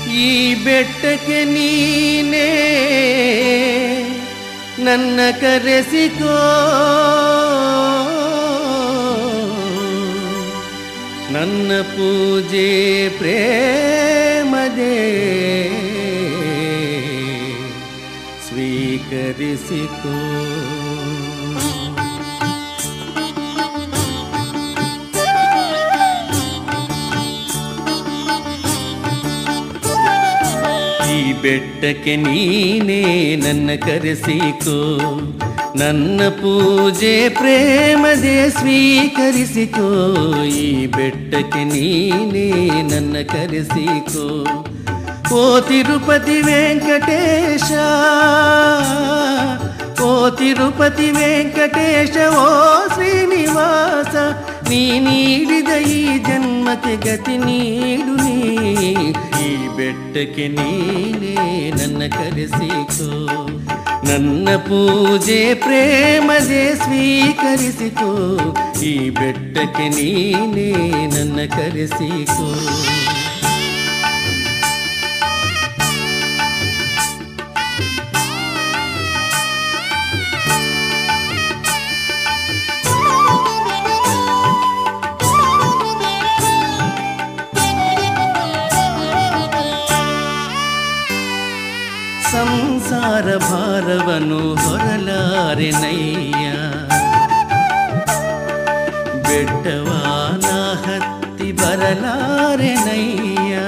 ಈ ಬೆಟ್ಟಕ್ಕೆ ನೀನೇ ನನ್ನ ಕರೆಸಿಕೋ ನನ್ನ ಪೂಜೆ ಪ್ರೇಮದೇ ಸ್ವೀಕರಿಸಿಕೋ ಈ ಬೆಟ್ಟಕ್ಕೆ ನೀನೇ ನನ್ನ ಕರೆಸಿಕೋ ನನ್ನ ಪೂಜೆ ಪ್ರೇಮದೆ ಸ್ವೀಕರಿಸಿಕೋ ಈ ಬೆಟ್ಟಕ್ಕೆ ನೀನೇ ನನ್ನ ಕರೆಸಿಕೋ ಓ ತಿರುಪತಿ ವೆಂಕಟೇಶ ಓ ತಿರುಪತಿ ವೆಂಕಟೇಶ ಓ ಶ್ರೀನಿವಾಸ ನೀ ನೀಡಿದ ಈ ಜನ್ಮಕ್ಕೆ ಗತಿ ನೀಡು ನೀ ಈ ಬೆಟ್ಟಕ್ಕೆ ನೀನೇ ನನ್ನ ಕರೆಸಿಕೋ ನನ್ನ ಪೂಜೆ ಪ್ರೇಮದೆ ಸ್ವೀಕರಿಸಿಕೋ ಈ ಬೆಟ್ಟಕ್ಕೆ ನೀನೇ ನನ್ನ ಕರೆಸಿಕೋ ಸಂಸಾರ ಭಾರವನು ಹೊರಲಾರೆನಯ್ಯ ಬೆಟ್ಟವಾನ ಹತ್ತಿ ಬರಲಾರೆನಯ್ಯ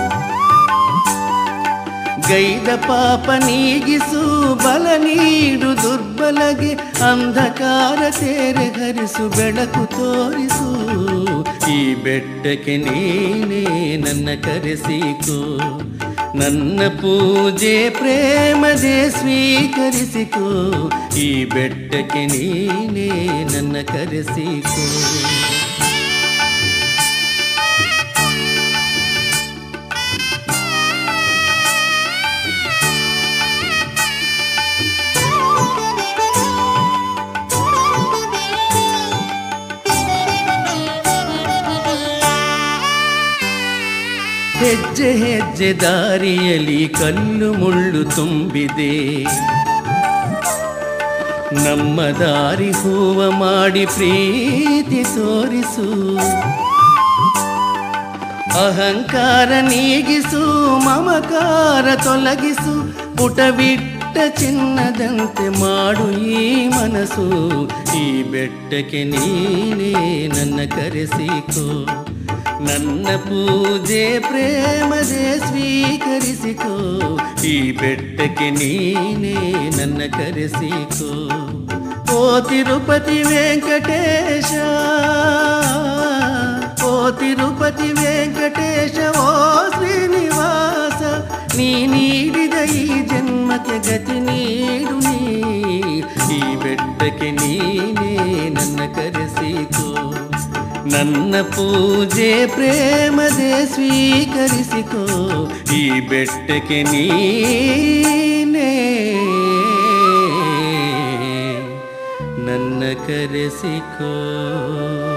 ಗೈದ ಪಾಪ ನೀಗಿಸು ಬಲ ನೀಡು ದುರ್ಬಲಗೆ ಅಂಧಕಾರ ತೇರೆ ಹರಿಸು ಬೆಳಕು ತೋರಿಸು ಈ ಬೆಟ್ಟಕ್ಕೆ ನೀನೇ ನನ್ನ ಕರೆಸಿಕೋ ನನ್ನ ಪೂಜೆ ಪ್ರೇಮದೆ ಸ್ವೀಕರಿಸಿಕೋ ಈ ಬೆಟ್ಟಕ್ಕೆ ನೀನೇ ನನ್ನ ಕರೆಸಿಕೋ ಹೆಜ್ಜೆ ಹೆಜ್ಜೆ ದಾರಿಯಲ್ಲಿ ಕಲ್ಲು ಮುಳ್ಳು ತುಂಬಿದೆ ನಮ್ಮ ದಾರಿ ಹೂವ ಮಾಡಿ ಪ್ರೀತಿ ತೋರಿಸು ಅಹಂಕಾರ ನೀಗಿಸು ಮಮಕಾರ ತೊಲಗಿಸು ಪುಟಬಿಟ್ಟ ಚಿನ್ನದಂತೆ ಮಾಡು ಈ ಮನಸ್ಸು ಈ ಬೆಟ್ಟಕ್ಕೆ ನೀನೇ ನನ್ನ ಕರೆಸಿಕೋ ನನ್ನ ಪೂಜೆ ಪ್ರೇಮದೆ ಸ್ವೀಕರಿಸಿಕೋ ಈ ಬೆಟ್ಟಕ್ಕೆ ನೀನೇ ನನ್ನ ಕರೆಸಿಕೋ ಓ ತಿರುಪತಿ ವೆಂಕಟೇಶ ಓ ತಿರುಪತಿ ವೆಂಕಟೇಶ ಓ ಶ್ರೀನಿವಾಸ ನೀ ನೀಡಿದ ಈ ಜನ್ಮಕ್ಕೆ ಗತಿ ನೀಡು ನೀ ಈ ಬೆಟ್ಟಕ್ಕೆ ನೀನೇ ನನ್ನ ಕರೆಸಿಕೋ ನನ್ನ ಪೂಜೆ ಪ್ರೇಮದೆ ಸ್ವೀಕರಿಸಿಕೋ ಈ ಬೆಟ್ಟಕ್ಕೆ ನೀನೇ ನನ್ನ ಕರೆಸಿಕೋ